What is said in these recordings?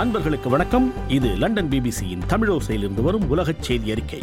அன்பர்களுக்கு வணக்கம் இது லண்டன் பிபிசியின் தமிழோசையிலிருந்து வரும் உலகச் செய்தி அறிக்கை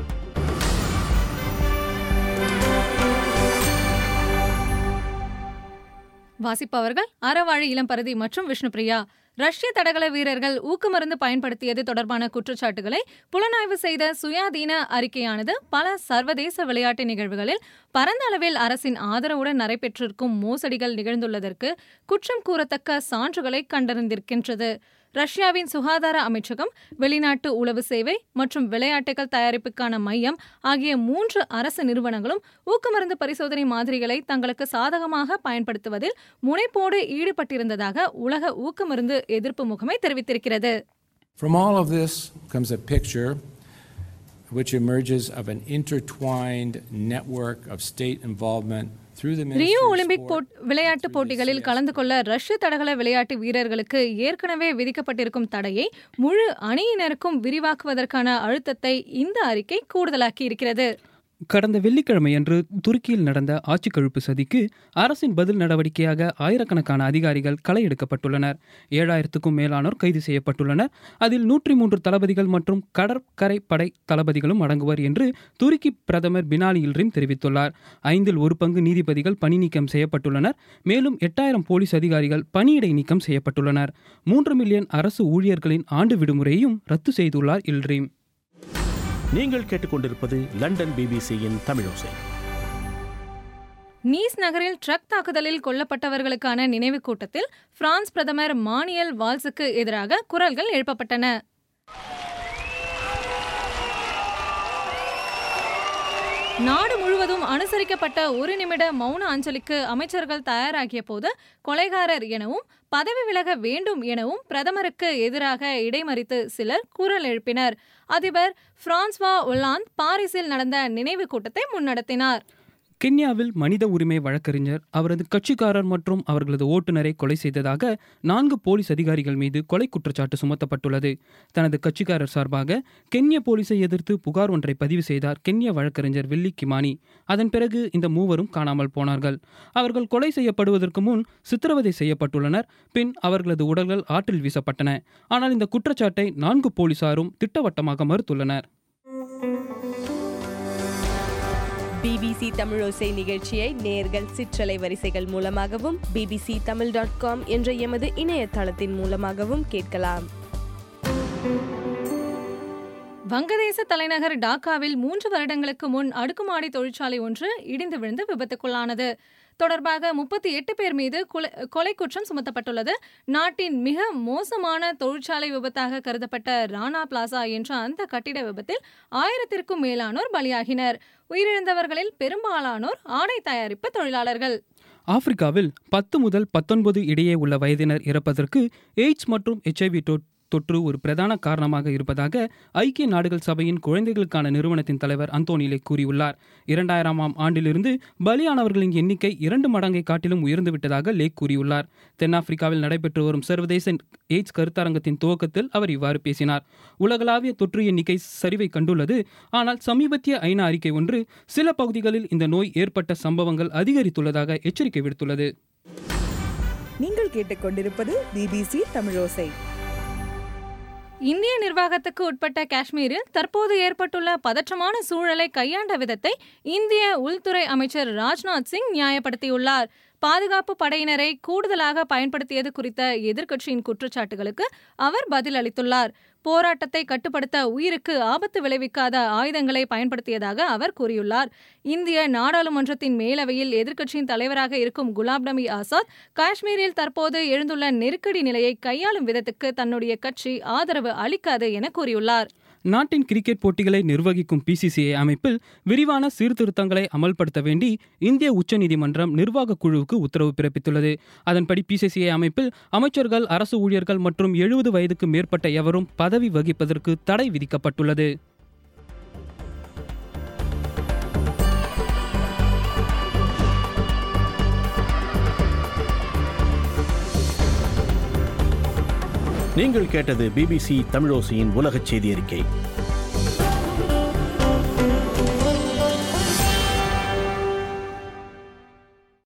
வாசிப்பவர்கள் அறவாழி இளம்பரதி மற்றும் விஷ்ணுபிரியா ரஷ்ய தடகள வீரர்கள் ஊக்கமருந்து பயன்படுத்தியது தொடர்பான குற்றச்சாட்டுகளை புலனாய்வு செய்த சுயாதீன அறிக்கையானது பல சர்வதேச விளையாட்டு நிகழ்வுகளில் பரந்த அளவில் அரசின் ஆதரவுடன் நடைபெற்றிருக்கும் மோசடிகள் நிகழ்ந்துள்ளதற்கு குற்றம் கூறத்தக்க சான்றுகளை கண்டறிந்திருக்கின்றது ரஷ்யாவின் சுகாதார அமைச்சகம் வெளிநாட்டு உளவு சேவை மற்றும் விளையாட்டுகள் தயாரிப்புக்கான மையம் ஆகிய மூன்று அரசு நிறுவனங்களும் ஊக்கமருந்து பரிசோதனை மாதிரிகளை தங்களுக்கு சாதகமாக பயன்படுத்துவதில் முனைப்போடு ஈடுபட்டிருந்ததாக உலக ஊக்கமருந்து எதிர்ப்பு முகமை தெரிவித்திருக்கிறது From all of this comes a picture which emerges of an intertwined network of state involvement through the Ministry Rio of Olympic Sport, போட்- விளையாட்டுப் போட்டிகளில் கலந்து கொள்ள ரஷ்ய தடகள விளையாட்டு வீரர்களுக்கு ஏற்கனவே விதிக்கப்பட்டிருக்கும் தடையை முழு அணியினருக்கும் விரிவாக்குவதற்கான அழுத்தத்தை இந்த அறிக்கை கூடுதலாக்கி இருக்கிறது கடந்த வெள்ளிக்கிழமையன்று துருக்கியில் நடந்த ஆட்சிக்கழிப்பு சதிக்கு அரசின் பதில் நடவடிக்கையாக ஆயிரக்கணக்கான அதிகாரிகள் களை எடுக்கப்பட்டுள்ளனர் ஏழாயிரத்துக்கும் மேலானோர் கைது செய்யப்பட்டுள்ளனர் அதில் நூற்றி மூன்று தளபதிகள் மற்றும் கடற்கரை படை தளபதிகளும் அடங்குவர் என்று துருக்கி பிரதமர் பினாலி இல்ரிம் தெரிவித்துள்ளார் ஐந்தில் ஒரு பங்கு நீதிபதிகள் பணி நீக்கம் செய்யப்பட்டுள்ளனர் மேலும் எட்டாயிரம் போலீஸ் அதிகாரிகள் பணியிடை நீக்கம் செய்யப்பட்டுள்ளனர் மூன்று மில்லியன் அரசு ஊழியர்களின் ஆண்டு விடுமுறையையும் ரத்து செய்துள்ளார் இல்ரிம் நீங்கள் கேட்டுக்கொண்டிருப்பது லண்டன் பிபிசியின் தமிழோசை நீஸ் நகரில் ட்ரக் தாக்குதலில் கொல்லப்பட்டவர்களுக்கான நினைவு கூட்டத்தில் பிரான்ஸ் பிரதமர் மானியல் வால்ஸுக்கு எதிராக குரல்கள் எழுப்பப்பட்டன நாடு முழுவதும் அனுசரிக்கப்பட்ட ஒரு நிமிட மௌன அஞ்சலிக்கு அமைச்சர்கள் தயாராகிய போது கொலைகாரர் எனவும் பதவி விலக வேண்டும் எனவும் பிரதமருக்கு எதிராக இடைமறித்து சிலர் குரல் எழுப்பினர் அதிபர் பிரான்ஸ்வா ஒல்லாந்து பாரிஸில் நடந்த நினைவு கூட்டத்தை முன்னெடுத்தினார் கென்யாவில் மனித உரிமை வழக்கறிஞர் அவரது கட்சிக்காரர் மற்றும் அவர்களது ஓட்டுநரை கொலை செய்ததாக நான்கு போலீஸ் அதிகாரிகள் மீது கொலை குற்றச்சாட்டு சுமத்தப்பட்டுள்ளது தனது கட்சிக்காரர் சார்பாக கென்ய போலீஸை எதிர்த்து புகார் ஒன்றை பதிவு செய்தார் கென்ய வழக்கறிஞர் வில்லி கிமானி அதன் பிறகு இந்த மூவரும் காணாமல் போனார்கள் அவர்கள் கொலை செய்யப்படுவதற்கு முன் சித்திரவதை செய்யப்பட்டுள்ளனர் பின் அவர்களது உடல்கள் ஆற்றில் வீசப்பட்டன ஆனால் இந்த குற்றச்சாட்டை நான்கு போலீசாரும் திட்டவட்டமாக மறுத்துள்ளனர் பிபிசி தமிழோசை நிகழ்ச்சியை நேர்கள் சிற்றலை வரிசைகள் மூலமாகவும் பிபிசி தமிழ் டாட் காம் என்ற எமது இணையதளத்தின் மூலமாகவும் கேட்கலாம் வங்கதேச தலைநகர் டாக்காவில் மூன்று வருடங்களுக்கு முன் அடுக்குமாடி தொழிற்சாலை ஒன்று இடிந்து விழுந்து விபத்துக்குள்ளானது தொடர்பாக முப்பத்தி எட்டு பேர் மீது கொலை- கொலை குற்றம் சுமத்தப்பட்டுள்ளது நாட்டின் மிக மோசமான தொழிற்சாலை விபத்தாக கருதப்பட்ட ராணா பிளாசா என்ற அந்த கட்டிட விபத்தில் ஆயிரத்திற்கும் மேலானோர் பலியாகினர் உயிரிழந்தவர்களில் பெரும்பாலானோர் ஆடை தயாரிப்பு தொழிலாளர்கள் ஆப்பிரிக்காவில் பத்து முதல் பத்தொன்பது இடையே உள்ள வயதினர் இறப்பதற்கு எய்ட்ஸ் மற்றும் எச்ஐவி தொற்று ஒரு பிரதான காரணமாக இருப்பதாக ஐக்கிய நாடுகள் சபையின் குழந்தைகளுக்கான நிறுவனத்தின் தலைவர் அந்தோனிலே கூறியுள்ளார் இரண்டாயிரமாம் ஆண்டிலிருந்து பலியானவர்களின் எண்ணிக்கை இரண்டு மடங்கை காட்டிலும் உயர்ந்துவிட்டதாக லேக் கூறியுள்ளார் தென்னாப்பிரிக்காவில் நடைபெற்று வரும் சர்வதேச எய்ட்ஸ் கருத்தரங்கத்தின் துவக்கத்தில் அவர் இவ்வாறு பேசினார் உலகளாவிய தொற்று எண்ணிக்கை சரிவை கண்டுள்ளது ஆனால் சமீபத்திய ஐநா அறிக்கை ஒன்று சில பகுதிகளில் இந்த நோய் ஏற்பட்ட சம்பவங்கள் அதிகரித்துள்ளதாக எச்சரிக்கை விடுத்துள்ளது நீங்கள் கேட்டுக்கொண்டிருப்பது பிபிசி தமிழோசை இந்திய நிர்வாகத்துக்கு உட்பட்ட காஷ்மீரில் தற்போது ஏற்பட்டுள்ள பதற்றமான சூழலை கையாண்ட விதத்தை இந்திய உள்துறை அமைச்சர் ராஜ்நாத் சிங் நியாயப்படுத்தியுள்ளார் பாதுகாப்பு படையினரை கூடுதலாக பயன்படுத்தியது குறித்த எதிர்க்கட்சியின் குற்றச்சாட்டுகளுக்கு அவர் பதில் அளித்துள்ளார் போராட்டத்தை கட்டுப்படுத்த உயிருக்கு ஆபத்து விளைவிக்காத ஆயுதங்களை பயன்படுத்தியதாக அவர் கூறியுள்ளார் இந்திய நாடாளுமன்றத்தின் மேலவையில் எதிர்க்கட்சியின் தலைவராக இருக்கும் குலாம் நபி ஆசாத் காஷ்மீரில் தற்போது எழுந்துள்ள நெருக்கடி நிலையை கையாளும் விதத்துக்கு தன்னுடைய கட்சி ஆதரவு அளிக்காது என கூறியுள்ளார் நாட்டின் கிரிக்கெட் போட்டிகளை நிர்வகிக்கும் பிசிசிஐ அமைப்பில் விரிவான சீர்திருத்தங்களை அமல்படுத்த வேண்டி இந்திய உச்சநீதிமன்றம் நிர்வாக குழுவுக்கு உத்தரவு பிறப்பித்துள்ளது அதன்படி பிசிசிஐ அமைப்பில் அமைச்சர்கள் அரசு ஊழியர்கள் மற்றும் எழுபது வயதுக்கு மேற்பட்ட எவரும் பதவி வகிப்பதற்கு தடை விதிக்கப்பட்டுள்ளது நீங்கள் கேட்டது பிபிசி தமிழோசையின் உலகச் செய்தி அறிக்கை